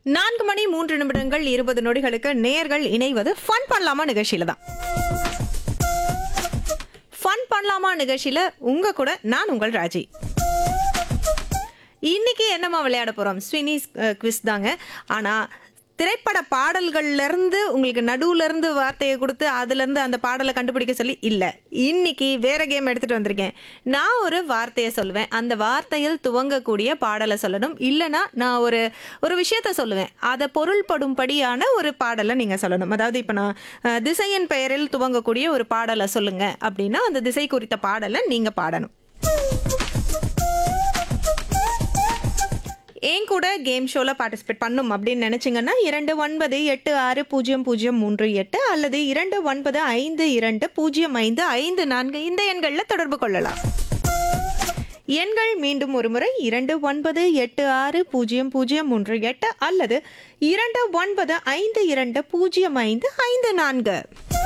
நான்கு மணி மூன்று நிமிடங்கள் இருபது நொடிகளுக்கு நேர்கள் இணைவது ஃபன் பண்ணலாமா நிகழ்ச்சியில தான் ஃபன் பண்ணலாமா நிகழ்ச்சியில உங்க கூட நான் உங்கள் ராஜி இன்னைக்கு என்னம்மா விளையாட போறோம் ஸ்வினிஸ் குவிஸ் தாங்க ஆனா திரைப்பட பாடல்கள்ல இருந்து உங்களுக்கு நடுவுல இருந்து வார்த்தையை கொடுத்து அதுல இருந்து அந்த பாடலை கண்டுபிடிக்க சொல்லி இல்ல இன்னைக்கு வேற கேம் எடுத்துட்டு வந்திருக்கேன் நான் ஒரு வார்த்தையை சொல்லுவேன் அந்த வார்த்தையில் துவங்கக்கூடிய பாடலை சொல்லணும் இல்லனா நான் ஒரு ஒரு விஷயத்த சொல்லுவேன் அதை பொருள்படும்படியான ஒரு பாடலை நீங்க சொல்லணும் அதாவது இப்ப நான் அஹ், திசையின் பெயரில் துவங்கக்கூடிய ஒரு பாடலை சொல்லுங்க அப்படின்னா அந்த திசை குறித்த பாடலை நீங்க பாடணும் என் கூட கேம் ஷோவில் பார்ட்டிசிபேட் பண்ணும் அப்படின்னு நினச்சிங்கன்னா இரண்டு ஒன்பது எட்டு ஆறு பூஜ்ஜியம் பூஜ்ஜியம் மூன்று எட்டு அல்லது இரண்டு ஒன்பது ஐந்து இரண்டு பூஜ்ஜியம் ஐந்து ஐந்து நான்கு இந்த எண்களில் தொடர்பு கொள்ளலாம் எண்கள் மீண்டும் ஒரு முறை இரண்டு ஒன்பது எட்டு ஆறு பூஜ்ஜியம் பூஜ்ஜியம் மூன்று எட்டு அல்லது இரண்டு ஒன்பது ஐந்து இரண்டு பூஜ்ஜியம் ஐந்து ஐந்து நான்கு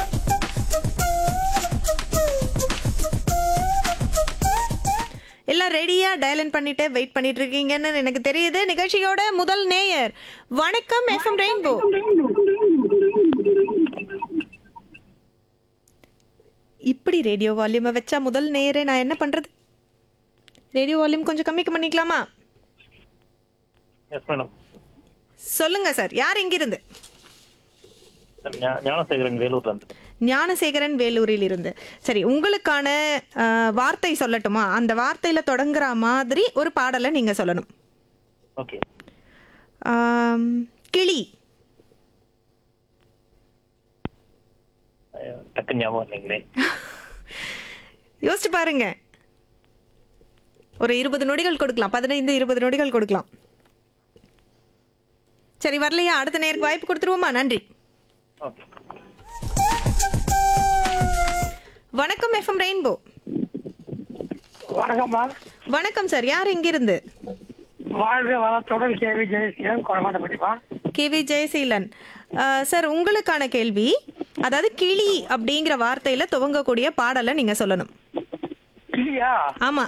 எல்லாம் ரெடியா டயலன் பண்ணிட்டு வெயிட் பண்ணிட்டு இருக்கீங்கன்னு எனக்கு தெரியுது நிகழ்ச்சியோட முதல் நேயர் வணக்கம் எஃப்எம் ரெயின்போ இப்படி ரேடியோ வால்யூமை வச்சா முதல் நேயரே நான் என்ன பண்றது ரேடியோ வால்யூம் கொஞ்சம் கம்மி பண்ணிக்கலாமா எஸ் மேடம் சொல்லுங்க சார் யார் இங்கிருந்து ஞானசேகரன் வேலூர்ல இருந்து ஞானசேகரன் வேலூரில் இருந்து சரி உங்களுக்கான அஹ், வார்த்தை சொல்லட்டுமா அந்த வார்த்தையில தொடங்குற மாதிரி ஒரு பாடலை நீங்க சொல்லணும் ஓகே ஆம், கிளி டக்கு ஞாபகம் இல்லைங்களே யோசிச்சு பாருங்க ஒரு இருபது நொடிகள் கொடுக்கலாம் பதினைந்து இருபது நொடிகள் கொடுக்கலாம் சரி வரலையா அடுத்த நேருக்கு வாய்ப்பு கொடுத்துருவோமா நன்றி ஓகே வணக்கம் எஃப்எம் ரெயின்போ வணக்கம்மா வணக்கம் சார் யார் இங்கிருந்து வாழ்க வளத்துடன் கேவி ஜெயசீலன் குழந்தைப்பட்டிப்பா கேவி ஜெயசீலன் அஹ், சார் உங்களுக்கான கேள்வி அதாவது கிளி அப்படிங்கிற வார்த்தையில துவங்கக்கூடிய பாடலை நீங்க சொல்லணும் கிளியா ஆமா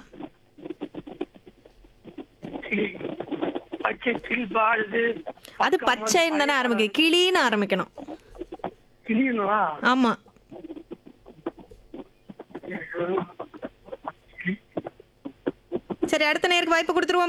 கிளி பச்சை கிளி பாடுது அது பச்சைன்னு தானே ஆரம்பிக்கும் கிளின்னு ஆரம்பிக்கணும் கிளியுங்களா ஆமா சரி அடுத்த நேருக்கு வாய்ப்பு கொடுத்துருவோம்